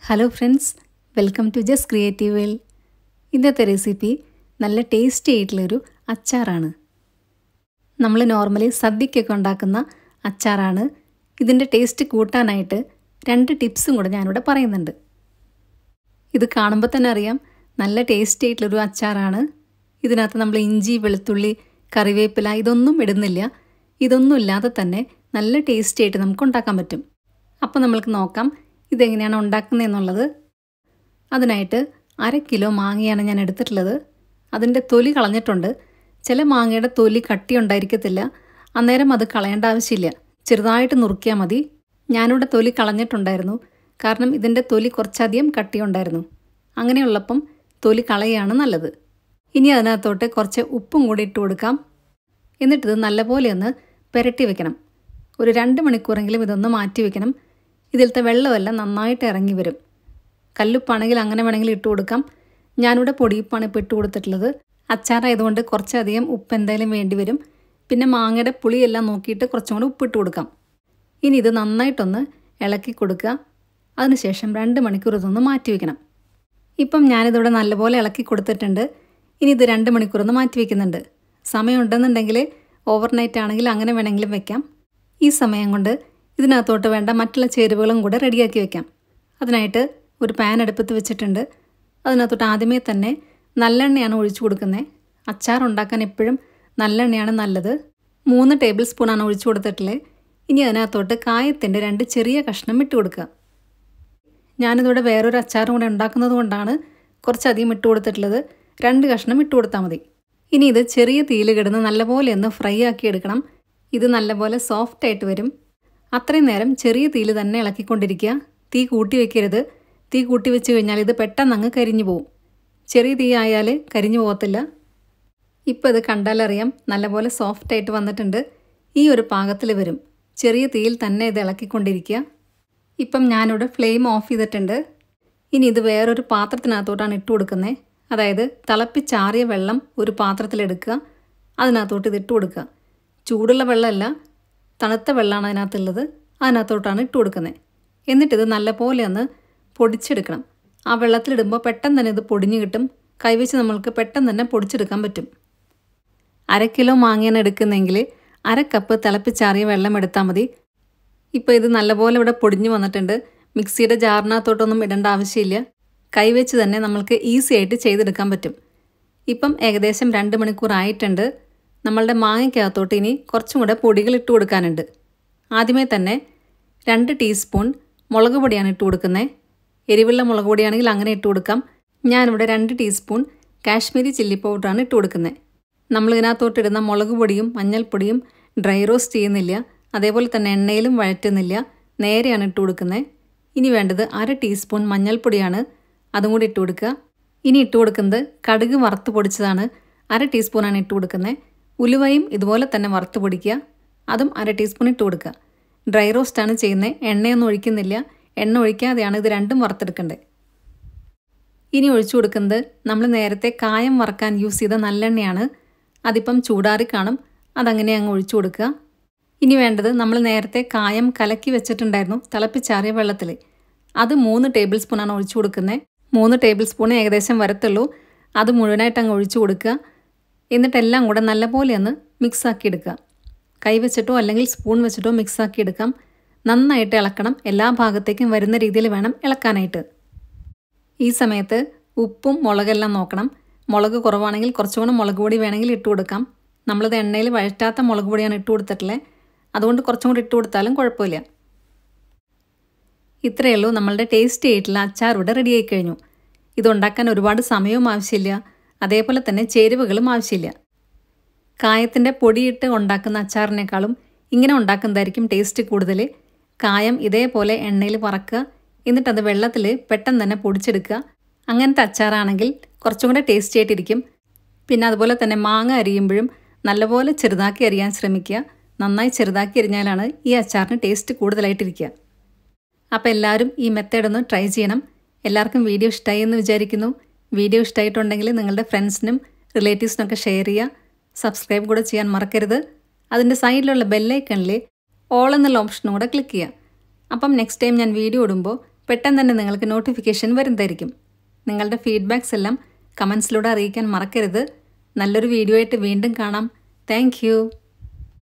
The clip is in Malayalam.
hello friends welcome to just creative world ഇന്നത്തെ റെസിപ്പി നല്ല ടേസ്റ്റി ആയിട്ടുള്ളൊരു അച്ചാറാണ് നമ്മൾ നോർമലി സദ്യക്കൊക്കെ ഉണ്ടാക്കുന്ന അച്ചാറാണ് ഇതിൻ്റെ ടേസ്റ്റ് കൂട്ടാനായിട്ട് രണ്ട് ടിപ്സും കൂടെ ഞാനിവിടെ പറയുന്നുണ്ട് ഇത് കാണുമ്പോൾ തന്നെ അറിയാം നല്ല ടേസ്റ്റി ആയിട്ടുള്ളൊരു അച്ചാറാണ് ഇതിനകത്ത് നമ്മൾ ഇഞ്ചി വെളുത്തുള്ളി കറിവേപ്പില ഇതൊന്നും ഇടുന്നില്ല ഇതൊന്നും ഇല്ലാതെ തന്നെ നല്ല ടേസ്റ്റി ആയിട്ട് നമുക്ക് ഉണ്ടാക്കാൻ പറ്റും അപ്പോൾ നമ്മൾക്ക് നോക്കാം ഇതെങ്ങനെയാണ് ഉണ്ടാക്കുന്നതെന്നുള്ളത് അതിനായിട്ട് അര കിലോ മാങ്ങയാണ് ഞാൻ എടുത്തിട്ടുള്ളത് അതിൻ്റെ തൊലി കളഞ്ഞിട്ടുണ്ട് ചില മാങ്ങയുടെ തൊലി കട്ടി ഉണ്ടായിരിക്കത്തില്ല അന്നേരം അത് കളയേണ്ട ആവശ്യമില്ല ചെറുതായിട്ട് നുറുക്കിയാൽ മതി ഞാനിവിടെ തൊലി കളഞ്ഞിട്ടുണ്ടായിരുന്നു കാരണം ഇതിൻ്റെ തൊലി കുറച്ചധികം കട്ടിയുണ്ടായിരുന്നു അങ്ങനെയുള്ളപ്പം തൊലി കളയാണ് നല്ലത് ഇനി അതിനകത്തോട്ട് കുറച്ച് ഉപ്പും കൂടി ഇട്ട് കൊടുക്കാം എന്നിട്ടിത് നല്ലപോലെ ഒന്ന് പുരട്ടി വെക്കണം ഒരു രണ്ട് മണിക്കൂറെങ്കിലും ഇതൊന്ന് മാറ്റി വെക്കണം ഇതിലത്തെ വെള്ളമെല്ലാം നന്നായിട്ട് ഇറങ്ങി വരും കല്ലുപ്പാണെങ്കിൽ അങ്ങനെ വേണമെങ്കിൽ ഇട്ട് കൊടുക്കാം ഞാനിവിടെ പൊടിയുപ്പാണ് ഇപ്പോൾ ഇട്ട് കൊടുത്തിട്ടുള്ളത് അച്ചാറായതുകൊണ്ട് കുറച്ചധികം ഉപ്പ് എന്തായാലും വേണ്ടി വരും പിന്നെ മാങ്ങയുടെ പുളിയെല്ലാം നോക്കിയിട്ട് കുറച്ചും കൂടി ഉപ്പിട്ട് കൊടുക്കാം ഇനി ഇത് നന്നായിട്ടൊന്ന് ഇളക്കി കൊടുക്കുക അതിനുശേഷം രണ്ട് മണിക്കൂർ ഇതൊന്ന് മാറ്റി വയ്ക്കണം ഇപ്പം ഞാനിതിവിടെ നല്ലപോലെ ഇളക്കി കൊടുത്തിട്ടുണ്ട് ഇനി ഇത് രണ്ട് മണിക്കൂറൊന്ന് മാറ്റി വയ്ക്കുന്നുണ്ട് സമയമുണ്ടെന്നുണ്ടെങ്കിൽ ഓവർനൈറ്റ് ആണെങ്കിൽ അങ്ങനെ വേണമെങ്കിലും വെക്കാം ഈ സമയം കൊണ്ട് ഇതിനകത്തോട്ട് വേണ്ട മറ്റുള്ള ചേരുവകളും കൂടെ റെഡിയാക്കി വെക്കാം അതിനായിട്ട് ഒരു പാൻ അടുപ്പത്ത് വെച്ചിട്ടുണ്ട് അതിനകത്തോട്ട് ആദ്യമേ തന്നെ നല്ലെണ്ണയാണ് ഒഴിച്ചു കൊടുക്കുന്നത് അച്ചാർ ഉണ്ടാക്കാൻ എപ്പോഴും നല്ലെണ്ണയാണ് നല്ലത് മൂന്ന് ടേബിൾ സ്പൂണാണ് ഒഴിച്ചു കൊടുത്തിട്ടുള്ളത് ഇനി അതിനകത്തോട്ട് കായത്തിൻ്റെ രണ്ട് ചെറിയ കഷ്ണം ഇട്ട് കൊടുക്കുക ഞാനിതിവിടെ വേറൊരു അച്ചാറും കൂടെ ഉണ്ടാക്കുന്നത് കൊണ്ടാണ് കുറച്ചധികം ഇട്ട് കൊടുത്തിട്ടുള്ളത് രണ്ട് കഷ്ണം ഇട്ട് കൊടുത്താൽ മതി ഇനി ഇത് ചെറിയ തീയിൽ കിടന്ന് നല്ലപോലെ ഒന്ന് ഫ്രൈ ആക്കി എടുക്കണം ഇത് നല്ലപോലെ സോഫ്റ്റ് ആയിട്ട് വരും അത്രയും നേരം ചെറിയ തീയിൽ തന്നെ ഇളക്കിക്കൊണ്ടിരിക്കുക തീ കൂട്ടി വെക്കരുത് തീ കൂട്ടി വെച്ച് കഴിഞ്ഞാൽ ഇത് പെട്ടെന്ന് അങ്ങ് കരിഞ്ഞു പോകും ചെറിയ തീ ആയാൽ കരിഞ്ഞു പോകത്തില്ല ഇപ്പോൾ ഇത് കണ്ടാലറിയാം നല്ലപോലെ സോഫ്റ്റ് ആയിട്ട് വന്നിട്ടുണ്ട് ഈ ഒരു പാകത്തിൽ വരും ചെറിയ തീയിൽ തന്നെ ഇത് ഇളക്കിക്കൊണ്ടിരിക്കുക ഇപ്പം ഞാനിവിടെ ഫ്ലെയിം ഓഫ് ചെയ്തിട്ടുണ്ട് ഇനി ഇത് വേറൊരു പാത്രത്തിനകത്തോട്ടാണ് ഇട്ട് കൊടുക്കുന്നത് അതായത് തിളപ്പിച്ചാറിയ വെള്ളം ഒരു പാത്രത്തിലെടുക്കുക അതിനകത്തോട്ട് ഇത് ഇട്ട് കൊടുക്കുക ചൂടുള്ള വെള്ളമല്ല തണുത്ത വെള്ളമാണ് അതിനകത്തുള്ളത് അതിനകത്തോട്ടാണ് ഇട്ട് കൊടുക്കുന്നത് എന്നിട്ടിത് നല്ലപോലെ ഒന്ന് പൊടിച്ചെടുക്കണം ആ വെള്ളത്തിലിടുമ്പോൾ പെട്ടെന്ന് തന്നെ ഇത് പൊടിഞ്ഞു കിട്ടും കൈവച്ച് നമ്മൾക്ക് പെട്ടെന്ന് തന്നെ പൊടിച്ചെടുക്കാൻ പറ്റും അര കിലോ മാങ്ങയാണ് എടുക്കുന്നതെങ്കിൽ അര കപ്പ് തിളപ്പിച്ചാറിയ വെള്ളം എടുത്താൽ മതി ഇപ്പോൾ ഇത് നല്ലപോലെ ഇവിടെ പൊടിഞ്ഞു വന്നിട്ടുണ്ട് മിക്സിയുടെ ജാറിനകത്തോട്ടൊന്നും ഇടേണ്ട ആവശ്യമില്ല കൈവച്ച് തന്നെ നമ്മൾക്ക് ഈസി ആയിട്ട് ചെയ്തെടുക്കാൻ പറ്റും ഇപ്പം ഏകദേശം രണ്ട് മണിക്കൂർ ആയിട്ടുണ്ട് നമ്മളുടെ മാങ്ങയ്ക്കകത്തോട്ട് ഇനി കുറച്ചും കൂടെ പൊടികൾ ഇട്ട് കൊടുക്കാനുണ്ട് ആദ്യമേ തന്നെ രണ്ട് ടീസ്പൂൺ മുളക് പൊടിയാണ് ഇട്ട് കൊടുക്കുന്നത് എരിവുള്ള മുളക് പൊടിയാണെങ്കിൽ അങ്ങനെ ഇട്ട് കൊടുക്കാം ഞാനിവിടെ രണ്ട് ടീസ്പൂൺ കാശ്മീരി ചില്ലി പൗഡറാണ് ഇട്ട് കൊടുക്കുന്നത് നമ്മൾ ഇതിനകത്തോട്ട് ഇടുന്ന മുളക് പൊടിയും മഞ്ഞൾപ്പൊടിയും ഡ്രൈ റോസ്റ്റ് ചെയ്യുന്നില്ല അതേപോലെ തന്നെ എണ്ണയിലും വഴറ്റുന്നില്ല നേരെയാണ് ഇട്ട് കൊടുക്കുന്നത് ഇനി വേണ്ടത് അര ടീസ്പൂൺ മഞ്ഞൾപ്പൊടിയാണ് അതും കൂടി ഇട്ട് കൊടുക്കുക ഇനി ഇട്ട് കൊടുക്കുന്നത് കടുക് വറുത്ത് പൊടിച്ചതാണ് അര ടീസ്പൂണാണ് ഇട്ട് കൊടുക്കുന്നത് ഉലുവയും ഇതുപോലെ തന്നെ വറുത്ത് പൊടിക്കുക അതും അര ടീസ്പൂൺ ഇട്ട് കൊടുക്കുക ഡ്രൈ റോസ്റ്റാണ് ചെയ്യുന്നത് എണ്ണയൊന്നും ഒഴിക്കുന്നില്ല എണ്ണ ഒഴിക്കാതെയാണ് ഇത് രണ്ടും വറുത്തെടുക്കേണ്ടത് ഇനി ഒഴിച്ചു കൊടുക്കുന്നത് നമ്മൾ നേരത്തെ കായം വറക്കാൻ യൂസ് ചെയ്ത നല്ലെണ്ണയാണ് അതിപ്പം ചൂടാറി കാണും അതങ്ങനെ അങ്ങ് ഒഴിച്ചു കൊടുക്കുക ഇനി വേണ്ടത് നമ്മൾ നേരത്തെ കായം കലക്കി വെച്ചിട്ടുണ്ടായിരുന്നു തിളപ്പിച്ചാറിയ വെള്ളത്തിൽ അത് മൂന്ന് ടേബിൾ സ്പൂണാണ് ഒഴിച്ചു കൊടുക്കുന്നത് മൂന്ന് ടേബിൾ സ്പൂൺ ഏകദേശം വരത്തുള്ളൂ അത് മുഴുവനായിട്ട് അങ്ങ് ഒഴിച്ചു കൊടുക്കുക എന്നിട്ടെല്ലാം കൂടെ നല്ലപോലെ ഒന്ന് മിക്സ് ആക്കി എടുക്കുക കൈ വെച്ചിട്ടോ അല്ലെങ്കിൽ സ്പൂൺ വെച്ചിട്ടോ മിക്സ് ആക്കി എടുക്കാം നന്നായിട്ട് ഇളക്കണം എല്ലാ ഭാഗത്തേക്കും വരുന്ന രീതിയിൽ വേണം ഇളക്കാനായിട്ട് ഈ സമയത്ത് ഉപ്പും മുളകെല്ലാം നോക്കണം മുളക് കുറവാണെങ്കിൽ കുറച്ചുകൂടെ മുളക് പൊടി വേണമെങ്കിൽ ഇട്ട് കൊടുക്കാം നമ്മളിത് എണ്ണയിൽ വഴറ്റാത്ത മുളക് പൊടിയാണ് ഇട്ട് കൊടുത്തിട്ടുള്ളത് അതുകൊണ്ട് കുറച്ചും കൂടി ഇട്ട് കൊടുത്താലും കുഴപ്പമില്ല ഇത്രയേ ഉള്ളൂ നമ്മളുടെ ടേസ്റ്റി ആയിട്ടുള്ള അച്ചാർ ഇവിടെ റെഡി ആയി കഴിഞ്ഞു ഇതുണ്ടാക്കാൻ ഒരുപാട് സമയവും ആവശ്യമില്ല അതേപോലെ തന്നെ ചേരുവകളും ആവശ്യമില്ല കായത്തിൻ്റെ പൊടിയിട്ട് ഉണ്ടാക്കുന്ന അച്ചാറിനേക്കാളും ഇങ്ങനെ ഉണ്ടാക്കുന്നതായിരിക്കും ടേസ്റ്റ് കൂടുതൽ കായം ഇതേപോലെ എണ്ണയിൽ വറക്കുക എന്നിട്ടത് വെള്ളത്തിൽ പെട്ടെന്ന് തന്നെ പൊടിച്ചെടുക്കുക അങ്ങനത്തെ അച്ചാറാണെങ്കിൽ കുറച്ചും കൂടെ ടേസ്റ്റി ആയിട്ടിരിക്കും പിന്നെ അതുപോലെ തന്നെ മാങ്ങ അരിയുമ്പോഴും നല്ലപോലെ ചെറുതാക്കി അരിയാൻ ശ്രമിക്കുക നന്നായി ചെറുതാക്കി അരിഞ്ഞാലാണ് ഈ അച്ചാറിന് ടേസ്റ്റ് കൂടുതലായിട്ടിരിക്കുക അപ്പോൾ എല്ലാവരും ഈ മെത്തേഡ് ഒന്ന് ട്രൈ ചെയ്യണം എല്ലാവർക്കും വീഡിയോ ഇഷ്ടമായി എന്ന് വിചാരിക്കുന്നു വീഡിയോ ഇഷ്ടമായിട്ടുണ്ടെങ്കിൽ നിങ്ങളുടെ ഫ്രണ്ട്സിനും റിലേറ്റീവ്സിനൊക്കെ ഷെയർ ചെയ്യുക സബ്സ്ക്രൈബ് കൂടെ ചെയ്യാൻ മറക്കരുത് അതിൻ്റെ സൈഡിലുള്ള ബെല്ലൈക്കണിൽ ഓൾ എന്നുള്ള ഓപ്ഷനും കൂടെ ക്ലിക്ക് ചെയ്യുക അപ്പം നെക്സ്റ്റ് ടൈം ഞാൻ വീഡിയോ ഇടുമ്പോൾ പെട്ടെന്ന് തന്നെ നിങ്ങൾക്ക് നോട്ടിഫിക്കേഷൻ വരുന്നതായിരിക്കും നിങ്ങളുടെ ഫീഡ്ബാക്സ് എല്ലാം കമൻസിലൂടെ അറിയിക്കാൻ മറക്കരുത് നല്ലൊരു വീഡിയോ ആയിട്ട് വീണ്ടും കാണാം താങ്ക്